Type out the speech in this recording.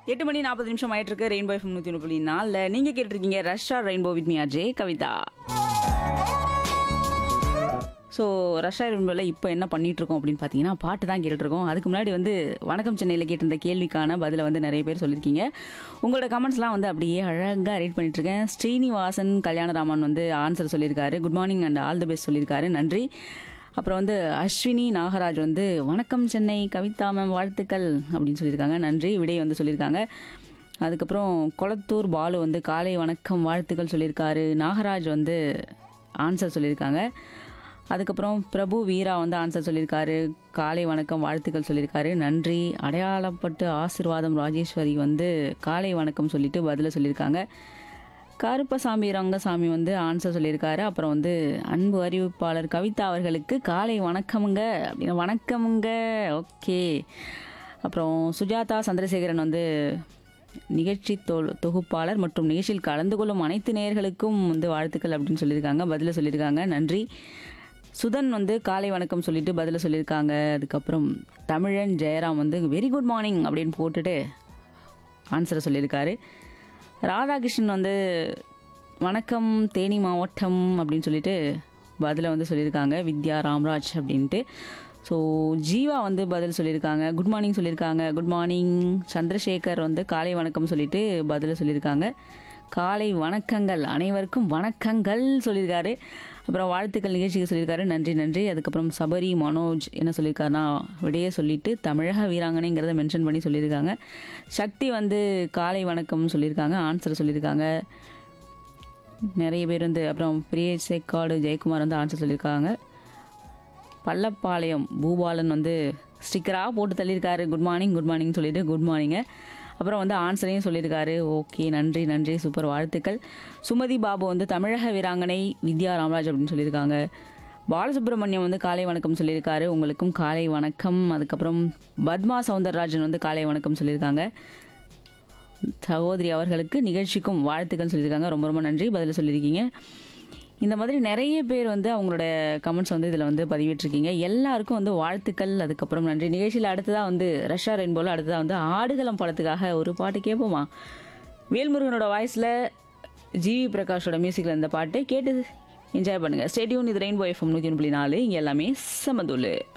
எட்டு மணி நாற்பது நிமிஷம் ஆயிட்டு இருக்கு ரெயின்போ எஃப்எம் நூற்றி ஒன்று புள்ளி நாலில் நீங்கள் கேட்டிருக்கீங்க Russia rainbow with me Ajay Kavitha so Russia ரெயின்போவில் இப்போ என்ன பண்ணிட்டு இருக்கோம் அப்படின்னு பார்த்தீங்கன்னா பாட்டு தான் கேட்டுட்டு இருக்கோம் அதுக்கு முன்னாடி வந்து வணக்கம் சென்னையில் கேட்டிருந்த கேள்விக்கான பதிலை வந்து நிறைய பேர் சொல்லியிருக்கீங்க உங்களோட கமெண்ட்ஸ்லாம் வந்து அப்படியே அழகாக ரீட் பண்ணிட்டு இருக்கேன் ஸ்ரீனிவாசன் கல்யாணராமன் வந்து ஆன்சர் சொல்லியிருக்காரு good morning and all the best சொல்லியிருக்காரு நன்றி அப்புறம் வந்து அஸ்வினி நாகராஜ் வந்து வணக்கம் சென்னை கவிதா மேம் வாழ்த்துக்கள் அப்படின்னு சொல்லியிருக்காங்க நன்றி விடை வந்து சொல்லியிருக்காங்க அதுக்கப்புறம் கொளத்தூர் பாலு வந்து காலை வணக்கம் வாழ்த்துக்கள் சொல்லியிருக்காரு நாகராஜ் வந்து ஆன்சர் சொல்லியிருக்காங்க அதுக்கப்புறம் பிரபு வீரா வந்து ஆன்சர் சொல்லியிருக்காரு காலை வணக்கம் வாழ்த்துக்கள் சொல்லியிருக்காரு நன்றி அடையாளப்பட்டு ஆசிர்வாதம் ராஜேஸ்வரி வந்து காலை வணக்கம் சொல்லிட்டு பதில சொல்லியிருக்காங்க கருப்பசாமி ரங்கசாமி வந்து ஆன்சர் சொல்லியிருக்காரு அப்புறம் வந்து அன்பு அறிவிப்பாளர் கவிதா அவர்களுக்கு காலை வணக்கமுங்க அப்படின்னு வணக்கமுங்க ஓகே அப்புறம் சுஜாதா சந்திரசேகரன் வந்து நிகழ்ச்சி தொ தொகுப்பாளர் மற்றும் நிகழ்ச்சியில் கலந்து கொள்ளும் அனைத்து நேயர்களுக்கும் வந்து வாழ்த்துக்கள் அப்படின்னு சொல்லியிருக்காங்க பதில சொல்லியிருக்காங்க நன்றி சுதன் வந்து காலை வணக்கம் சொல்லிட்டு பதில சொல்லியிருக்காங்க அதுக்கப்புறம் தமிழன் ஜெயராம் வந்து வெரி குட் மார்னிங் அப்படின்னு போட்டுட்டு ஆன்சரை சொல்லியிருக்காரு ராதாகிருஷ்ணன் வந்து வணக்கம் தேனி மாவட்டம் அப்படின்னு சொல்லிட்டு பதிலை வந்து சொல்லியிருக்காங்க வித்யா ராம்ராஜ் அப்படின்ட்டு ஸோ ஜீவா வந்து பதில் சொல்லியிருக்காங்க குட் மார்னிங் சொல்லியிருக்காங்க குட் மார்னிங் சந்திரசேகர் வந்து காலை வணக்கம் சொல்லிட்டு பதில் சொல்லியிருக்காங்க காலை வணக்கங்கள் அனைவருக்கும் வணக்கங்கள் சொல்லியிருக்காரு அப்புறம் வாழ்த்துக்கள் நிகழ்ச்சிக்கு சொல்லியிருக்காரு நன்றி நன்றி அதுக்கப்புறம் சபரி மனோஜ் என்ன சொல்லியிருக்காருன்னா விடையே சொல்லிட்டு தமிழக வீராங்கனைங்கிறத மென்ஷன் பண்ணி சொல்லியிருக்காங்க சக்தி வந்து காலை வணக்கம் சொல்லியிருக்காங்க ஆன்சர் சொல்லியிருக்காங்க நிறைய பேர் வந்து அப்புறம் பிரிய சேக்காடு ஜெயக்குமார் வந்து ஆன்சர் சொல்லியிருக்காங்க பள்ளப்பாளையம் பூபாலன் வந்து ஸ்டிக்கராக போட்டு தள்ளியிருக்காரு குட் மார்னிங் குட் மார்னிங் சொல்லிட்டு குட் மார்னிங்க அப்புறம் வந்து ஆன்சரையும் சொல்லியிருக்காரு ஓகே நன்றி நன்றி சூப்பர் வாழ்த்துக்கள் சுமதி பாபு வந்து தமிழக வீராங்கனை வித்யா ராமராஜ் அப்படின்னு சொல்லியிருக்காங்க பாலசுப்ரமணியம் வந்து காலை வணக்கம் சொல்லியிருக்காரு உங்களுக்கும் காலை வணக்கம் அதுக்கப்புறம் பத்மா சவுந்தரராஜன் வந்து காலை வணக்கம் சொல்லியிருக்காங்க சகோதரி அவர்களுக்கு நிகழ்ச்சிக்கும் வாழ்த்துக்கள் சொல்லியிருக்காங்க ரொம்ப ரொம்ப நன்றி பதில் சொல்லியிருக்கீங்க இந்த மாதிரி நிறைய பேர் வந்து அவங்களோட கமெண்ட்ஸ் வந்து இதில் வந்து பதிவிட்டிருக்கீங்க எல்லாருக்கும் வந்து வாழ்த்துக்கள் அதுக்கப்புறம் நன்றி நிகழ்ச்சியில் அடுத்ததாக வந்து ரஷ்யா ரெயின்போல அடுத்ததாக வந்து ஆடுகளம் படத்துக்காக ஒரு பாட்டு கேட்போமா வேல்முருகனோட வாய்ஸில் ஜிவி பிரகாஷோட மியூசிக்கில் இந்த பாட்டை கேட்டு என்ஜாய் பண்ணுங்கள் ஸ்டேடியூன் இது ரெயின்போ எஃப்எம் நூற்றி ஒன்று புள்ளி நாலு இங்கே எல்லாமே சமதுல்லு